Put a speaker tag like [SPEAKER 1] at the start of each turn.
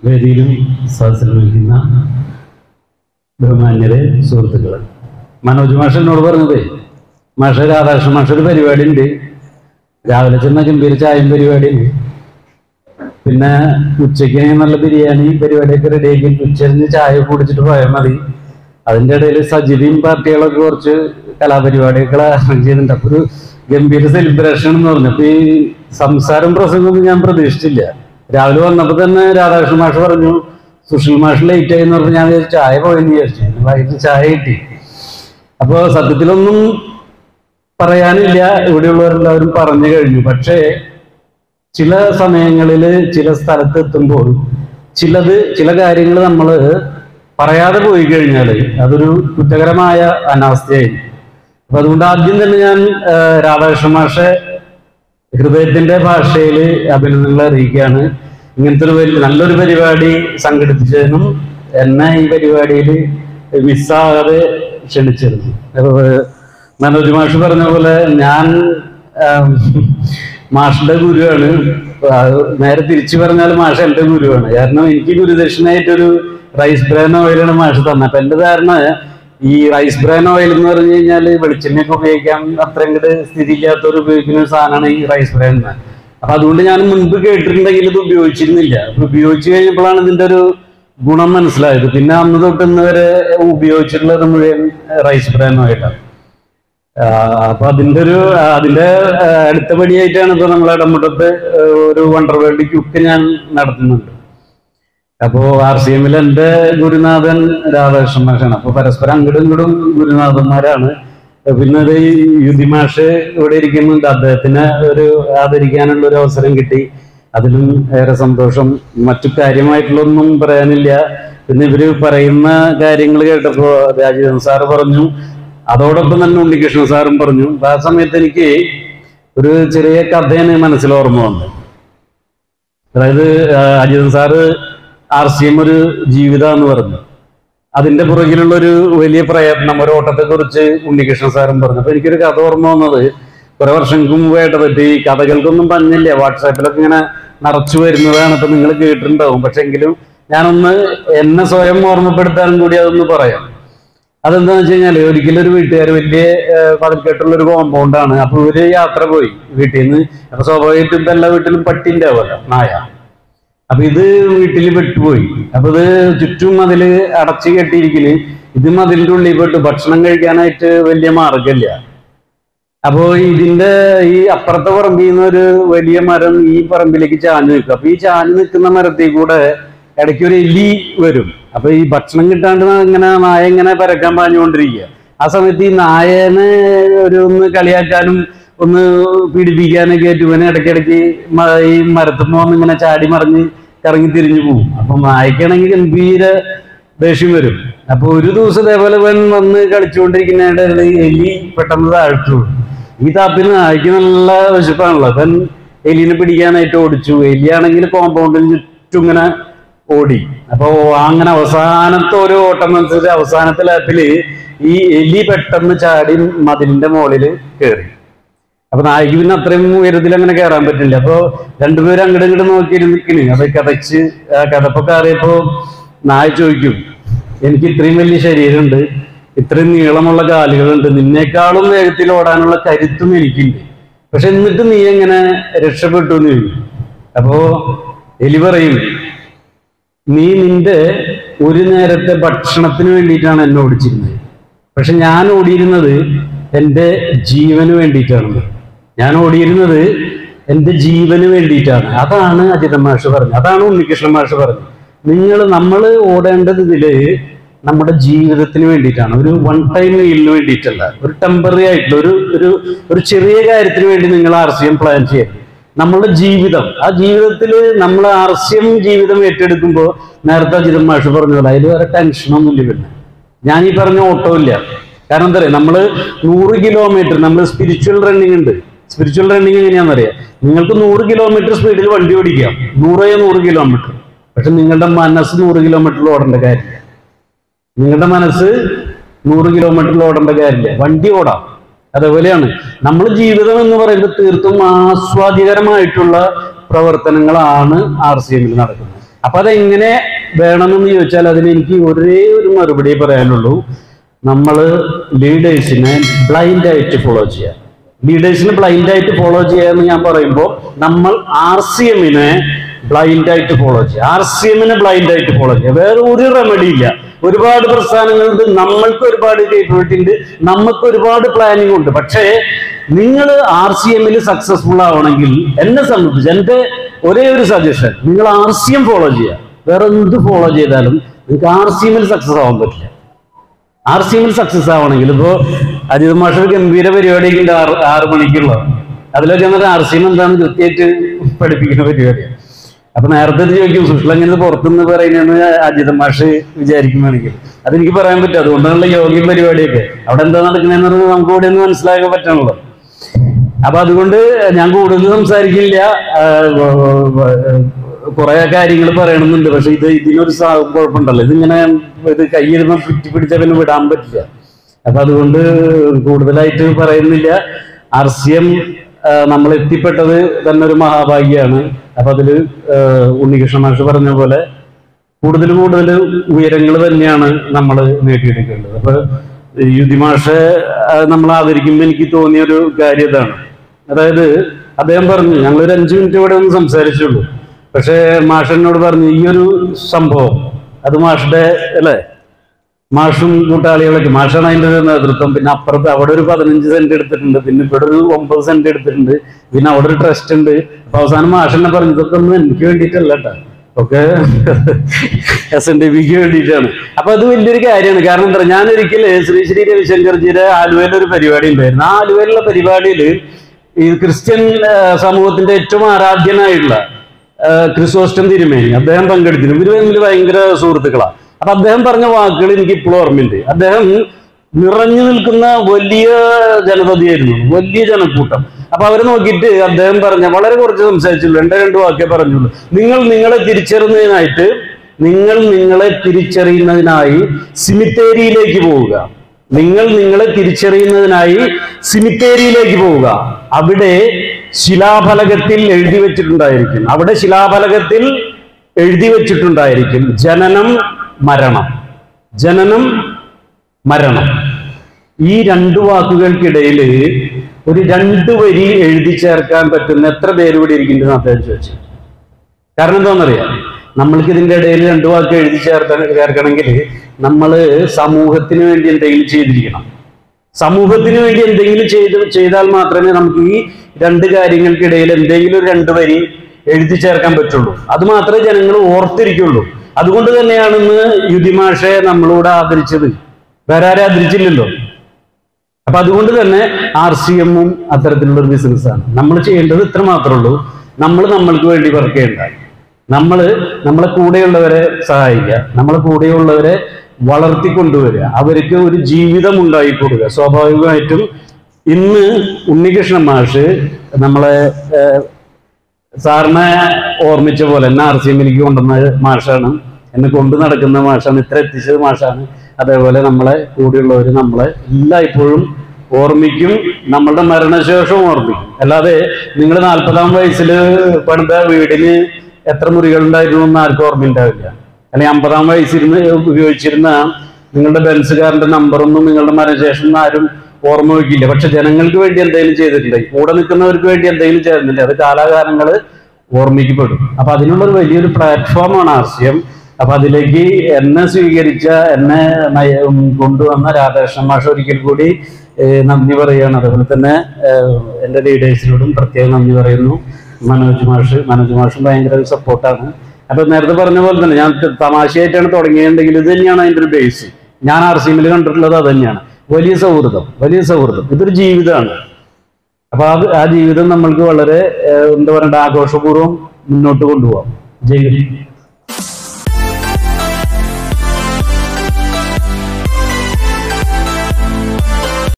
[SPEAKER 1] വേദിയിലും സദസ്സിലും നിൽക്കുന്ന ബഹുമാന്യരെ സുഹൃത്തുക്കളെ മനോജ് മാഷ് എന്നോട് പറഞ്ഞത് മാഷ രാധാകൃഷ്ണ മാഷ ഒരു പരിപാടി ഉണ്ട് രാവിലെ ചെന്ന ഗംഭീര ചായയും പരിപാടി ഉണ്ട് പിന്നെ ഉച്ചയ്ക്ക് നല്ല ബിരിയാണി പരിപാടിയൊക്കെ റെഡിയാക്കി ഉച്ചരിഞ്ഞ് ചായ കുടിച്ചിട്ട് പോയാൽ മതി അതിന്റെ ഇടയിൽ സജിതയും പാർട്ടികളൊക്കെ കുറച്ച് കലാപരിപാടിയൊക്കെ അറേഞ്ച് ചെയ്തിട്ടുണ്ട് അപ്പൊ ഒരു ഗംഭീര സെലിബ്രേഷൻ എന്ന് പറഞ്ഞു അപ്പൊ ഈ സംസാരം പ്രസംഗമൊന്നും ഞാൻ പ്രതീക്ഷിച്ചില്ല രാവിലെ വന്നപ്പോ തന്നെ രാധാകൃഷ്ണ മാഷ് പറഞ്ഞു സുഷിൽ മാഷ് ലേറ്റ് ആയി എന്ന് പറഞ്ഞ് ഞാൻ വിചാരിച്ചു ചായ പോയെന്ന് വിചാരിച്ചു വൈകിട്ട് ചായ കിട്ടി അപ്പോ സത്യത്തിലൊന്നും പറയാനില്ല ഇവിടെയുള്ളവരെല്ലാവരും പറഞ്ഞു കഴിഞ്ഞു പക്ഷേ ചില സമയങ്ങളിൽ ചില സ്ഥലത്ത് എത്തുമ്പോൾ ചിലത് ചില കാര്യങ്ങൾ നമ്മൾ പറയാതെ പോയി കഴിഞ്ഞാൽ അതൊരു കുറ്റകരമായ അനാവസ്ഥയായിരിക്കും അപ്പൊ അതുകൊണ്ട് ആദ്യം തന്നെ ഞാൻ ആ, രാധാകൃഷ്ണ മാഷെ ഹൃദയത്തിന്റെ ഭാഷയിൽ അഭിനന്ദനങ്ങൾ അറിയിക്കുകയാണ് ഇങ്ങനത്തെ ഒരു വലിയ നല്ലൊരു പരിപാടി സംഘടിപ്പിച്ചതിനും എന്നെ ഈ പരിപാടിയിൽ മിസ്സാകാതെ ക്ഷണിച്ചിരുന്നു അപ്പൊ മനോജ് മാഷ് പറഞ്ഞ പോലെ ഞാൻ ആം, മാഷിന്റെ ഗുരുവാണ് ആ, നേരെ തിരിച്ചു പറഞ്ഞാൽ മാഷ് എന്റെ ഗുരുവാണ് കാരണം എനിക്ക് ഗുരുദക്ഷിണയായിട്ടൊരു റൈസ് ബ്രാൻ ഓയിലാണ് മാഷ് തന്നെ അപ്പൊ എന്റെ ധാരണ ഈ റൈസ് ബ്രാൻ ഓയിൽ എന്ന് പറഞ്ഞു കഴിഞ്ഞാൽ വെളിച്ചെണ്ണയൊക്കെ ഉപയോഗിക്കാൻ അത്രയും കൂടെ സ്ഥിതിയില്ലാത്തവർ ഉപയോഗിക്കുന്ന ഒരു സാധനമാണ് ഈ റൈസ് ബ്രാൻ എന്ന് അപ്പൊ അതുകൊണ്ട് ഞാൻ മുൻപ് കേട്ടിട്ടുണ്ടെങ്കിൽ ഇത് ഉപയോഗിച്ചിരുന്നില്ല അപ്പൊ ഉപയോഗിച്ചു കഴിഞ്ഞപ്പോഴാണ് ഇതിന്റെ ഒരു ഗുണം മനസ്സിലായത് പിന്നെ അന്ന് തൊട്ട് ഇന്ന് വരെ ഉപയോഗിച്ചിട്ടുള്ളത് മുഴുവൻ റൈസ് ബ്രാൻ ഓയിലാണ് ആ, അപ്പൊ അതിന്റെ ഒരു ആ, അതിന്റെ ആ, അടുത്ത പടിയായിട്ടാണ് ഇപ്പൊ നമ്മളെ ഇടമുട്ടത്ത് ഒരു വണ്ടർ വേൾഡ് ക്യുക്ക് ഞാൻ നടത്തുന്നുണ്ട് അപ്പോ ആർ സി എമ്മിൽ എന്റെ ഗുരുനാഥൻ രാധാകൃഷ്ണൻ മാഷാണ് അപ്പൊ പരസ്പരം അങ്ങോട്ടും ഇങ്ങോട്ടും ഗുരുനാഥന്മാരാണ് പിന്നെ ഒരു യുദ്ധി മാഷ് ഇവിടെ ഇരിക്കുന്നുണ്ട് അദ്ദേഹത്തിന് ഒരു ആദരിക്കാനുള്ള ഒരു അവസരം കിട്ടി അതിലും ഏറെ സന്തോഷം മറ്റു കാര്യമായിട്ടുള്ളൊന്നും പറയാനില്ല പിന്നെ ഇവര് പറയുന്ന കാര്യങ്ങൾ കേട്ടപ്പോ രാജീവൻ സാറ് പറഞ്ഞു അതോടൊപ്പം തന്നെ ഉണ്ണികൃഷ്ണൻ സാറും പറഞ്ഞു അപ്പൊ ആ സമയത്ത് എനിക്ക് ഒരു ചെറിയ കഥയാണ് മനസ്സിൽ ഓർമ്മ വന്നത് അതായത് ആ, Ajithan sir R C M ഒരു ജീവിത എന്ന് പറഞ്ഞു അതിന്റെ പുറകിലുള്ള ഒരു വലിയ പ്രയത്നം ഒരു ഓട്ടത്തെ കുറിച്ച് ഉണ്ണികൃഷ്ണൻ സാറും പറഞ്ഞു അപ്പൊ എനിക്കൊരു കഥ ഓർമ്മ വന്നത് കുറെ വർഷങ്ങൾക്ക് മുമ്പ് കേട്ടത് ഈ കഥകൾക്കൊന്നും പഞ്ഞില്ല വാട്സാപ്പിലൊക്കെ ഇങ്ങനെ നിറച്ചു വരുന്നതാണ് ഇപ്പൊ നിങ്ങൾ കേട്ടിട്ടുണ്ടാവും പക്ഷെ എങ്കിലും ഞാനൊന്ന് എന്നെ സ്വയം ഓർമ്മപ്പെടുത്താനും കൂടി അതൊന്ന് പറയാം അതെന്താന്ന് വെച്ച് കഴിഞ്ഞാല് ഒരിക്കലും ഒരു വീട്ടുകാർ വലിയ ഏഹ്, പതിൽക്കെട്ടുള്ള ഒരു കോമ്പൗണ്ടാണ് അപ്പൊ ഇവര് യാത്ര പോയി വീട്ടിൽ നിന്ന് അപ്പൊ സ്വാഭാവികമായിട്ടും ഇപ്പൊ എല്ലാ വീട്ടിലും പട്ടി ഉണ്ടാവുമല്ലോ നായ അപ്പൊ ഇത് വീട്ടിൽ പെട്ടുപോയി അപ്പൊ ഇത് ചുറ്റും അതില് അടച്ചു കെട്ടിയിരിക്കല് ഇത് മതിലിന്റെ ഉള്ളിൽ പെട്ട് ഭക്ഷണം കഴിക്കാനായിട്ട് വലിയ മാർഗമില്ല അപ്പോ ഇതിന്റെ ഈ അപ്പുറത്തെ പറമ്പിൽ നിന്ന് ഒരു വലിയ മരം ഈ പറമ്പിലേക്ക് ചാഞ്ഞു നിൽക്കും അപ്പൊ ഈ ചാഞ്ഞു നിൽക്കുന്ന മരത്തിൽ കൂടെ ഇടയ്ക്ക് ഒരു എലി വരും അപ്പൊ ഈ ഭക്ഷണം കിട്ടാണ്ട് ഇങ്ങനെ നായ ഇങ്ങനെ പരക്കാൻ പാഞ്ഞുകൊണ്ടിരിക്കുക ആ സമയത്ത് ഈ നായനെ ഒരു ഒന്ന് കളിയാക്കാനും ഒന്ന് പീഡിപ്പിക്കാനൊക്കെ ആയിട്ട് ഇവനെ ഇടയ്ക്കിടയ്ക്ക് മ- ഈ മരത്തുമ്പോ വന്ന് ഇങ്ങനെ ചാടി മറിഞ്ഞ് കറങ്ങി തിരിഞ്ഞു പോകും അപ്പൊ നായ്ക്കാണെങ്കിൽ ഗംഭീര ദേഷ്യം വരും അപ്പൊ ഒരു ദിവസം ഇതേപോലെ ഇവൻ വന്ന് കളിച്ചുകൊണ്ടിരിക്കുന്നതിന്റെ എലി പെട്ടെന്ന് താഴ്ത്തു ഈ താപ്പിന് നായ്ക്ക് നല്ല വിശപ്പാണല്ലോ അവൻ എലിനെ പിടിക്കാനായിട്ട് ഓടിച്ചു എലിയാണെങ്കിൽ കോമ്പൗണ്ടിന് ചുറ്റും ഇങ്ങനെ ഓടി അപ്പൊ അങ്ങനെ അവസാനത്തെ ഒരു ഓട്ടം മത്സരത്തിൽ അവസാനത്തെ ലാപ്പില് ഈ എലി പെട്ടെന്ന് ചാടി മതിലിന്റെ മുകളിൽ കയറി അപ്പൊ നായിക്ക് പിന്നെ അത്രയും ഉയരത്തിൽ അങ്ങനെ കയറാൻ പറ്റില്ല അപ്പൊ രണ്ടുപേരും അങ്ങോട്ട് ഇങ്ങോട്ട് നോക്കിയിരുന്നിക്കണ് അത് കഥച്ച് ആ കഥപ്പൊ കയറിയപ്പോ നായ ചോദിക്കും എനിക്ക് ഇത്രയും വലിയ ശരീരമുണ്ട് ഇത്രയും നീളമുള്ള കാലുകളുണ്ട് നിന്നേക്കാളും വേഗത്തിൽ ഓടാനുള്ള കരുത്തും എനിക്കുണ്ട് പക്ഷെ എന്നിട്ട് നീ എങ്ങനെ രക്ഷപ്പെട്ടു എന്ന് ചോദിക്കും അപ്പോ എലി പറയും നീ നിന്റെ ഒരു നേരത്തെ ഭക്ഷണത്തിന് വേണ്ടിയിട്ടാണ് എന്നെ ഓടിച്ചിരുന്നത് പക്ഷെ ഞാൻ ഓടിയിരുന്നത് എൻ്റെ ജീവന് വേണ്ടിയിട്ടാണ് ഞാൻ ഓടിയിരുന്നത് എൻ്റെ ജീവന് വേണ്ടിയിട്ടാണ് അതാണ് അജിത മാഷ് പറഞ്ഞത് അതാണ് ഉണ്ണികൃഷ്ണൻ മാഷ് പറഞ്ഞത് നിങ്ങൾ നമ്മൾ ഓടേണ്ടത് ഇതില് നമ്മുടെ ജീവിതത്തിന് വേണ്ടിയിട്ടാണ് ഒരു വൺ ടൈം മീലിന് വേണ്ടിയിട്ടല്ല ഒരു ടെമ്പററി ആയിട്ടുള്ള ഒരു ഒരു ഒരു ചെറിയ കാര്യത്തിന് വേണ്ടി നിങ്ങൾ ആർ സി എം പ്ലാൻ ചെയ്യരുത് നമ്മളുടെ ജീവിതം ആ ജീവിതത്തിൽ നമ്മൾ ആർസ്യം ജീവിതം ഏറ്റെടുക്കുമ്പോൾ നേരത്തെ അജിതം മാഷ് പറഞ്ഞ പോലെ അതിൽ വേറെ ടെൻഷനൊന്നുമില്ല പിന്നെ ഞാൻ ഈ പറഞ്ഞ ഓട്ടോ ഇല്ല കാരണം എന്താ പറയുക നമ്മൾ നൂറ് കിലോമീറ്റർ നമ്മൾ സ്പിരിച്വൽ റണ്ണിങ് ഉണ്ട് സ്പിരിച്വൽ റണ്ണിങ് എങ്ങനെയാണെന്നറിയാം നിങ്ങൾക്ക് നൂറ് കിലോമീറ്റർ സ്പീഡിൽ വണ്ടി ഓടിക്കാം നൂറേ നൂറ് കിലോമീറ്റർ പക്ഷെ നിങ്ങളുടെ മനസ്സ് നൂറ് കിലോമീറ്ററിൽ ഓടേണ്ട കാര്യമില്ല നിങ്ങളുടെ മനസ്സ് നൂറ് കിലോമീറ്ററിൽ ഓടേണ്ട കാര്യമില്ല വണ്ടി ഓടാം അതേപോലെയാണ് നമ്മൾ ജീവിതം എന്ന് പറയുന്നത് തീർത്തും ആസ്വാദികരമായിട്ടുള്ള പ്രവർത്തനങ്ങളാണ് ആർ സി എമ്മിൽ നടക്കുന്നത് അപ്പൊ അതെങ്ങനെ വേണമെന്ന് ചോദിച്ചാൽ അതിന് എനിക്ക് ഒരേ ഒരു മറുപടി പറയാനുള്ളൂ നമ്മൾ ലീഡേഴ്സിനെ ബ്ലൈൻഡ് ആയിട്ട് ഫോളോ ചെയ്യാം ലീഡേഴ്സിനെ ബ്ലൈൻഡ് ആയിട്ട് ഫോളോ ചെയ്യുക എന്ന് ഞാൻ പറയുമ്പോൾ നമ്മൾ ആർ സി എമ്മിനെ ബ്ലൈൻഡ് ആയിട്ട് ഫോളോ ചെയ്യുക ആർ സി എമ്മിനെ ബ്ലൈൻഡ് ആയിട്ട് ഫോളോ ചെയ്യുക വേറെ ഒരു റെമഡി ഇല്ല ഒരുപാട് പ്രസ്ഥാനങ്ങളുണ്ട് നമ്മൾക്ക് ഒരുപാട് കേപ്പബിലിറ്റി ഉണ്ട് നമുക്ക് ഒരുപാട് പ്ലാനിങ് ഉണ്ട് പക്ഷേ നിങ്ങൾ ആർ സി എമ്മിൽ സക്സസ്ഫുൾ ആവണമെങ്കിൽ എന്നെ സംബന്ധിച്ച് എൻ്റെ ഒരേ ഒരു സജഷൻ നിങ്ങൾ ആർ സി എം ഫോളോ ചെയ്യുക വേറെ എന്ത് ഫോളോ ചെയ്താലും നിങ്ങൾക്ക് ആർ സി എമ്മിൽ സക്സസ് ആവാൻ പറ്റില്ല ആർ സി എമ്മിൽ സക്സസ് ആവണമെങ്കിൽ ഇപ്പോ അജിത് മാഷ ഒരു ഗംഭീര പരിപാടിയൊക്കെ ഉണ്ട് ആറ് ആറ് മണിക്കുള്ള അതിലൊക്കെ എന്നിട്ട് ആർ സി എം എന്താണെന്ന് കൃത്യമായിട്ട് പഠിപ്പിക്കുന്ന പരിപാടിയാണ് അപ്പൊ നേരത്തെ ഇത് ചോദിക്കും സുഷ്ല ഇങ്ങനെ പുറത്തുനിന്ന് പറയുന്നതെന്ന് അജിത് മാഷ് വിചാരിക്കുവാണെങ്കിൽ അതെനിക്ക് പറയാൻ പറ്റും അതുകൊണ്ടാണല്ലോ യോഗയും പരിപാടിയൊക്കെ അവിടെ എന്താ നടക്കുന്നതെന്ന് പറഞ്ഞാൽ നമുക്ക് ഇവിടെ ഒന്ന് മനസ്സിലാക്കാൻ പറ്റണല്ലോ അപ്പൊ അതുകൊണ്ട് ഞാൻ കൂടുതൽ സംസാരിക്കില്ല കുറെ കാര്യങ്ങൾ പറയണമെന്നുണ്ട് പക്ഷെ ഇത് ഇതിനൊരു സാ- കുഴപ്പമുണ്ടല്ലോ ഇതിങ്ങനെ ഇത് കയ്യിരുന്ന് പിറ്റി പിടിച്ച പിന്നെ വിടാൻ പറ്റില്ല അപ്പൊ അതുകൊണ്ട് കൂടുതലായിട്ട് പറയുന്നില്ല ആർ സി എം നമ്മൾ എത്തിപ്പെട്ടത് തന്നെ ഒരു മഹാഭാഗ്യാണ് അപ്പൊ അതില് ആ, ഉണ്ണികൃഷ്ണ മാഷ് പറഞ്ഞ പോലെ കൂടുതൽ കൂടുതൽ ഉയരങ്ങൾ തന്നെയാണ് നമ്മൾ നേടിയെടുക്കേണ്ടത് അപ്പൊ യുധിമാഷെ നമ്മൾ ആദരിക്കുമ്പോൾ എനിക്ക് തോന്നിയ ഒരു കാര്യം ഇതാണ് അതായത് അദ്ദേഹം പറഞ്ഞു ഞങ്ങൾ ഒരു അഞ്ചു മിനിറ്റ് ഇവിടെ ഒന്ന് സംസാരിച്ചുള്ളൂ പക്ഷേ മാഷനോട് പറഞ്ഞു ഈ ഒരു സംഭവം അത് മാഷുടെ അല്ലേ മാഷും കൂട്ടാളികളൊക്കെ മാഷാണ് അതിന്റെ ഒരു നേതൃത്വം പിന്നെ അപ്പുറത്ത് അവിടെ ഒരു പതിനഞ്ച് സെന്റ് എടുത്തിട്ടുണ്ട് പിന്നെ ഇവിടെ ഒരു ഒമ്പത് സെന്റ് എടുത്തിട്ടുണ്ട് പിന്നെ അവിടെ ഒരു ട്രസ്റ്റ് ഉണ്ട് അപ്പൊ അവസാനം മാഷനെ പറഞ്ഞു ഇതൊക്കെ ഒന്നും എനിക്ക് വേണ്ടിയിട്ടല്ല കേട്ടോ ഒക്കെ എസ് എൻ ഡി പിക്ക് വേണ്ടിയിട്ടാണ് അപ്പൊ അത് വലിയൊരു കാര്യമാണ് കാരണം എന്താ ഞാൻ ഒരിക്കല് ശ്രീ ശ്രീ രവിശങ്കർജിയുടെ ആലുവയിൽ ഒരു പരിപാടി ഉണ്ടായിരുന്നു ആ ആലുവയിലുള്ള പരിപാടിയിൽ ഈ ക്രിസ്ത്യൻ ആ, സമൂഹത്തിന്റെ ഏറ്റവും ആരാധ്യനായിട്ടുള്ള ആ, ക്രിസോസ്റ്റം തിരുമേനി അദ്ദേഹം പങ്കെടുത്തിരുന്നു ഇവര് തമ്മിൽ ഭയങ്കര സുഹൃത്തുക്കളാണ് അപ്പൊ അദ്ദേഹം പറഞ്ഞ വാക്കുകൾ എനിക്ക് ഇപ്പോഴും ഓർമ്മയുണ്ട് അദ്ദേഹം നിറഞ്ഞു നിൽക്കുന്ന വലിയ ജനതയായിരുന്നു വലിയ ജനക്കൂട്ടം അപ്പൊ അവരെ നോക്കിയിട്ട് അദ്ദേഹം പറഞ്ഞ വളരെ കുറച്ച് സംസാരിച്ചുള്ളൂ രണ്ടേ രണ്ട് വാക്കേ പറഞ്ഞുള്ളൂ നിങ്ങൾ നിങ്ങളെ തിരിച്ചറിയുന്നതിനായിട്ട് നിങ്ങൾ നിങ്ങളെ തിരിച്ചറിയുന്നതിനായി സിമിത്തേരിയിലേക്ക് പോവുക നിങ്ങൾ നിങ്ങളെ തിരിച്ചറിയുന്നതിനായി സിമിത്തേരിയിലേക്ക് പോവുക അവിടെ ശിലാഫലകത്തിൽ എഴുതി വെച്ചിട്ടുണ്ടായിരിക്കും അവിടെ ശിലാഫലകത്തിൽ എഴുതി വെച്ചിട്ടുണ്ടായിരിക്കും ജനനം മരണം ജനനം മരണം ഈ രണ്ടു വാക്കുകൾക്കിടയിൽ ഒരു രണ്ട് വരി എഴുതി ചേർക്കാൻ പറ്റുന്ന എത്ര പേര് ഇവിടെ ഇരിക്കുന്നുണ്ടെന്ന് അദ്ദേഹം ചോദിച്ചു കാരണം എന്താണെന്നറിയാം നമ്മൾക്ക് ഇതിന്റെ ഇടയിൽ രണ്ടു വാക്ക് എഴുതി ചേർത്ത ചേർക്കണമെങ്കിൽ നമ്മൾ സമൂഹത്തിന് വേണ്ടി എന്തെങ്കിലും ചെയ്തിരിക്കണം സമൂഹത്തിന് വേണ്ടി എന്തെങ്കിലും ചെയ്ത് ചെയ്താൽ മാത്രമേ നമുക്ക് ഈ രണ്ട് കാര്യങ്ങൾക്കിടയിൽ എന്തെങ്കിലും ഒരു രണ്ട് വരി എഴുതി ചേർക്കാൻ പറ്റുള്ളൂ അത് മാത്രമേ ജനങ്ങൾ ഓർത്തിരിക്കുള്ളൂ അതുകൊണ്ട് തന്നെയാണ് ഇന്ന് യുധിമാഷെ നമ്മളോട് ആദരിച്ചത് വേറെ ആരെ ആദരിച്ചില്ലല്ലോ അപ്പൊ അതുകൊണ്ട് തന്നെ ആർ സി എമ്മും അത്തരത്തിലുള്ള ഒരു ബിസിനസ്സാണ് നമ്മൾ ചെയ്യേണ്ടത് ഇത്ര മാത്രമേ ഉള്ളൂ നമ്മൾ നമ്മൾക്ക് വേണ്ടി വർക്ക് ചെയ്യേണ്ട നമ്മൾ നമ്മളെ കൂടെയുള്ളവരെ സഹായിക്കുക നമ്മളെ കൂടെയുള്ളവരെ വളർത്തിക്കൊണ്ടുവരിക അവർക്ക് ഒരു ജീവിതം ഉണ്ടായി കൊടുക്കുക സ്വാഭാവികമായിട്ടും ഇന്ന് ഉണ്ണികൃഷ്ണൻ മാഷ് നമ്മളെ ഏഹ്, സാറിനെ ഓർമ്മിച്ച പോലെ എന്നെ ആർ സി എമ്മിലേക്ക് കൊണ്ടുവന്ന മാഷാണ് എന്നെ കൊണ്ടു നടക്കുന്ന മാഷാണ് ഇത്ര എത്തിച്ചത് മാഷാണ് അതേപോലെ നമ്മളെ കൂടെയുള്ളവർ നമ്മളെ എല്ലായ്പ്പോഴും ഓർമ്മിക്കും നമ്മളുടെ മരണശേഷവും ഓർമ്മിക്കും അല്ലാതെ നിങ്ങൾ നാൽപ്പതാം വയസ്സിൽ പണിത വീടിന് എത്ര മുറികൾ ഉണ്ടായിരുന്നു എന്ന് ആർക്കും ഓർമ്മയുണ്ടാവില്ല അല്ലെങ്കിൽ അമ്പതാം വയസ്സിരുന്ന് ഉപയോഗിച്ചിരുന്ന നിങ്ങളുടെ ബെൻസുകാരന്റെ നമ്പറൊന്നും നിങ്ങളുടെ മരണശേഷം ഒന്നും ആരും ഓർമ്മ വയ്ക്കില്ല പക്ഷെ ജനങ്ങൾക്ക് വേണ്ടി എന്തെങ്കിലും ചെയ്തിട്ടുണ്ട് കൂടെ നിൽക്കുന്നവർക്ക് വേണ്ടി എന്തെങ്കിലും ചെയ്യുന്നില്ല അത് കാലാകാലങ്ങള് ഓർമ്മിക്കപ്പെടും അപ്പൊ അതിനുള്ള ഒരു വലിയൊരു പ്ലാറ്റ്ഫോമാണ് ആശയം അപ്പൊ അതിലേക്ക് എന്നെ സ്വീകരിച്ച എന്നെ നയ- ഉം കൊണ്ടുവന്ന രാധാകൃഷ്ണൻ മാഷ് ഒരിക്കൽ കൂടി ഏഹ്, നന്ദി പറയുകയാണ് അതുപോലെ തന്നെ ഏഹ്, എൻ്റെ ലീഡേഴ്സിനോടും പ്രത്യേകം നന്ദി പറയുന്നു മനോജ് മാഷ് മനോജ് മാഷും ഭയങ്കര സപ്പോർട്ടാണ് അപ്പൊ നേരത്തെ പറഞ്ഞ പോലെ തന്നെ ഞാൻ ത- തമാശയായിട്ടാണ് തുടങ്ങിയിട്ടുണ്ടെങ്കിൽ ഇത് തന്നെയാണ് അതിന്റെ ഒരു ബേസ് ഞാൻ ആർ സി എമ്മിൽ കണ്ടിട്ടുള്ളത് അത് തന്നെയാണ് വലിയ സൗഹൃദം വലിയ സൗഹൃദം ഇതൊരു ജീവിതമാണ് അപ്പൊ അത് ആ ജീവിതം നമ്മൾക്ക് വളരെ ഏഹ്, എന്താ പറയണ്ട ആഘോഷപൂർവ്വം മുന്നോട്ട് കൊണ്ടുപോകാം ജയ് ഹിന്ദ്.